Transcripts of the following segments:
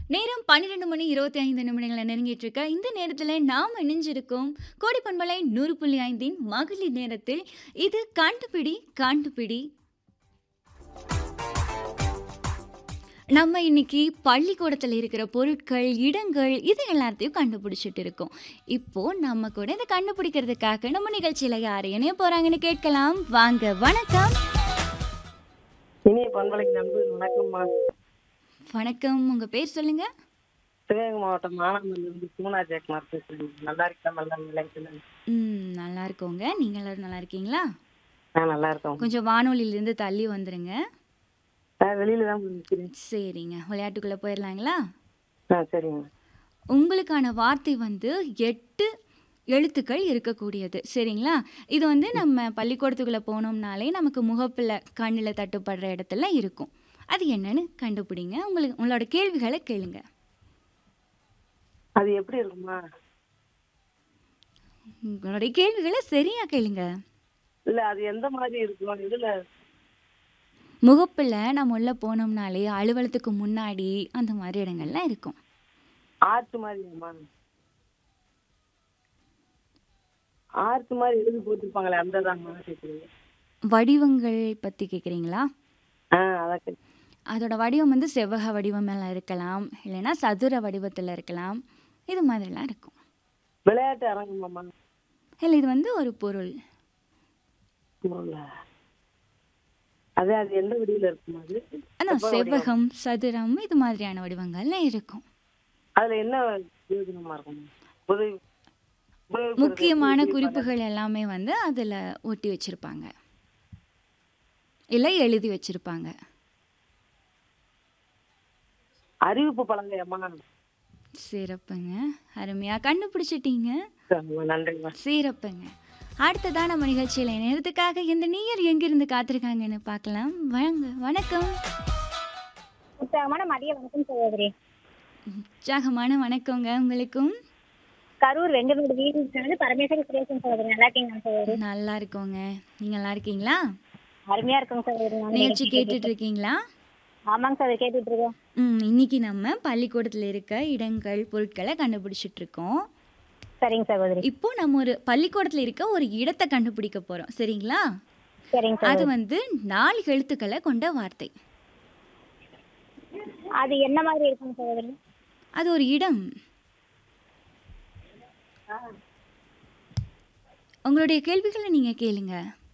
நேரம் 12 மணி 25 நிமிடங்கள நெருங்கிட்டு இருக்க இந்த நேரத்துல நாம் இணைஞ்சிருக்கோம் கோடி பண்பலை 100.5 இன் மகளிர் நேரத்தில் இது கண்டுபிடி கண்டுபிடி நம்ம இன்னைக்கு பள்ளிக்கூடத்தில் இருக்கிற பொருட்கள் இடங்கள் இது எல்லாத்தையும் கண்டுபிடிச்சிட்டு இருக்கோம் இப்போ நம்ம கூட இதை கண்டுபிடிக்கிறதுக்காக நம்ம நிகழ்ச்சியில யார் இணைய போறாங்கன்னு கேட்கலாம் வாங்க வணக்கம் இனிய பண்பலைக்கு நண்பர் வணக்கம்மா வணக்கம் உங்க பேர் சொல்லுங்க சிவகங்கை மாவட்டம் மானாமல்லிருந்து சூனா ஜெயக்குமார் பேசுறேன் நல்லா இருக்கா நல்லா நிலையத்தில் ம் நல்லா இருக்கோங்க நீங்க எல்லாரும் நல்லா இருக்கீங்களா நான் நல்லா இருக்கோம் கொஞ்சம் வானொலியிலிருந்து தள்ளி வந்துருங்க நான் வெளியில தான் போய் நிற்கிறேன் சரிங்க விளையாட்டுக்குள்ளே போயிடலாங்களா ஆ சரிங்க உங்களுக்கான வார்த்தை வந்து எட்டு எழுத்துக்கள் இருக்கக்கூடியது சரிங்களா இது வந்து நம்ம பள்ளிக்கூடத்துக்குள்ளே போனோம்னாலே நமக்கு முகப்பில் கண்ணில் தட்டுப்படுற இடத்துல இருக்கும் அது என்னன்னு கண்டுபிடிங்க உங்களுக்கு உங்களோட கேள்விகளை கேளுங்க அது எப்படி இருக்குமா உங்களுடைய கேள்விகளை சரியா கேளுங்க இல்ல அது எந்த மாதிரி இருக்கும் இதுல முகப்பில் நம்ம உள்ளே போனோம்னாலே அலுவலகத்துக்கு முன்னாடி அந்த மாதிரி இடங்கள்லாம் இருக்கும் ஆர்ட் மாதிரியாம்மா ஆர்ட் மாதிரி எழுதி போட்டிருப்பாங்களே அந்த தான்மா கேட்குறீங்க வடிவங்கள் பற்றி கேட்குறீங்களா ஆ அதான் கேட்கு அதோட வடிவம் வந்து செவ்வக வடிவமெல்லாம் இருக்கலாம் இல்லைன்னா சதுர வடிவத்தில் இருக்கலாம் இது மாதிரிலாம் இருக்கும் விளையாட்டு அரங்கமாம்மா இல்லை இது வந்து ஒரு பொருள் இல்ல. அது அது எந்த வடிவில இருக்குமா அது அதான் செவ்வகம் சதுரம் இது மாதிரியான வடிவங்கள்லாம் இருக்கும் அதுல என்ன பிரயோஜனமா இருக்கும் உதவி உபயோகப்படுறது முக்கியமான எப்படி? குறிப்புகள் எல்லாமே வந்து அதில் ஒட்டி வச்சிருப்பாங்க இல்லை எழுதி வச்சிருப்பாங்க அறிவிப்பு பலகையம்மா சிறப்புங்க அருமையாக கண்டுபிடிச்சிட்டீங்க ரொம்ப நன்றிம்மா சிறப்புங்க அடுத்ததா நம்ம நிகழ்ச்சியில் நேரத்துக்காக இந்த நீயர் எங்கிருந்து காத்திருக்காங்கன்னு பார்க்கலாம் வாங்க வணக்கம் உற்சாகமான மதிய வணக்கம் சகோதரி உற்சாகமான வணக்கங்க உங்களுக்கும் கரூர் வெங்கமேடு வீடு வந்து பரமேஸ்வரி சுரேஷன் சகோதரி நல்லா இருக்கீங்களா சகோதரி நல்லா இருக்கோங்க நீங்க நல்லா இருக்கீங்களா அருமையா இருக்குங்க சகோதரி நான் நிகழ்ச்சி கேட்டுட்டு இருக்கீங்களா ஆமாங்க சகோதரி கேட்டுட்டு இருக்கோம் ம் இன்னைக்கு நம்ம பள்ளிக்கூடத்தில் இருக்க இடங்கள் பொருட்களை கண்டுபிடிச்சிட்டு இருக்கோம் சரிங்க சகோதரி இப்போ நம்ம ஒரு பள்ளிக்கூடத்தில் இருக்க ஒரு இடத்தை கண்டுபிடிக்க போறோம் சரிங்களா சரிங்க அது சகோதரி வந்து நாலு எழுத்துக்களை கொண்ட வார்த்தை அது என்ன மாதிரி இருக்குங்க சகோதரி அது ஒரு இடம் உங்களுடைய கேள்விகளை நீங்க கேளுங்க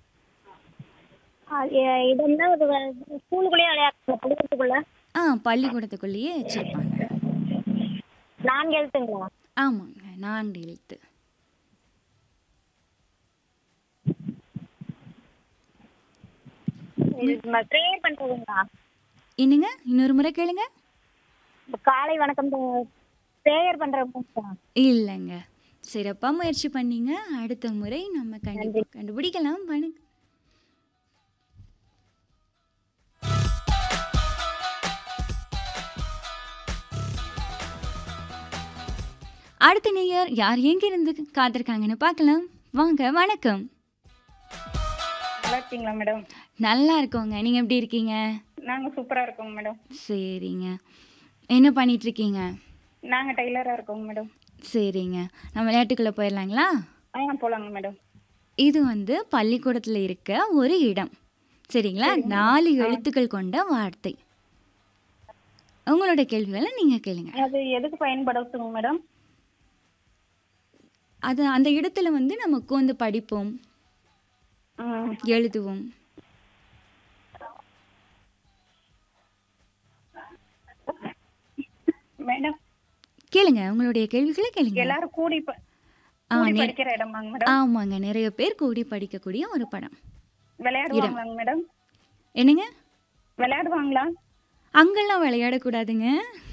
அது, எ- இடம்னா ஒரு வ- ஸ்கூலுக்குள்ளேயே விளையாடுற பள்ளிக்கூடத்துக்குள்ள ஆ பள்ளிக்கூடத்துக்குள்ளேயே வச்சிருப்பாங்க நான்கு எழுத்துங்களா ஆமாங்க நான்கு எழுத்து ப்ரேயர் பண்றதுங்களா என்னங்க இன்னொரு முறை கேளுங்க இப்ப காலை வணக்கம் ப்ரேயர் பண்றவங்க இல்லைங்க சிறப்பா முயற்சி பண்ணீங்க அடுத்த முறை நம்ம கண்டி கண்டுபிடிக்கலாம் வணக்கம் அடுத்த நேயர் யார் எங்கிருந்து காத்திருக்காங்கன்னு பார்க்கலாம் வாங்க வணக்கம் நல்லா இருக்கீங்களா மேடம் நல்லா இருக்கோங்க நீங்க எப்படி இருக்கீங்க நாங்க சூப்பரா இருக்கோங்க மேடம் சரிங்க என்ன பண்ணிட்டு இருக்கீங்க நாங்க டெய்லரா இருக்கோங்க மேடம் சரிங்க நம்ம விளையாட்டுக்குள்ள போயிடலாங்களா ஆ போலாங்க மேடம் இது வந்து பள்ளிக்கூடத்தில் இருக்க ஒரு இடம் சரிங்களா நாலு எழுத்துக்கள் கொண்ட வார்த்தை உங்களோட கேள்விகளை நீங்கள் கேளுங்க அது எதுக்கு பயன்படுத்துங்க மேடம் அது அந்த இடத்துல வந்து நம்ம உட்காந்து படிப்போம் ம், எழுதுவோம் மேடம் கேளுங்க உங்களுடைய கேள்விகளை கேளுங்க எல்லாரும் கூடி ப- ஆ, கூடி நெ- படிக்கிற இடமாங்க மேடம் ஆமாங்க நிறைய பேர் கூடி படிக்கக்கூடிய ஒரு படம் விளையாடுவாங்களாங்க மேடம் என்னங்க விளையாடுவாங்களா அங்கெல்லாம் விளையாடக்கூடாதுங்க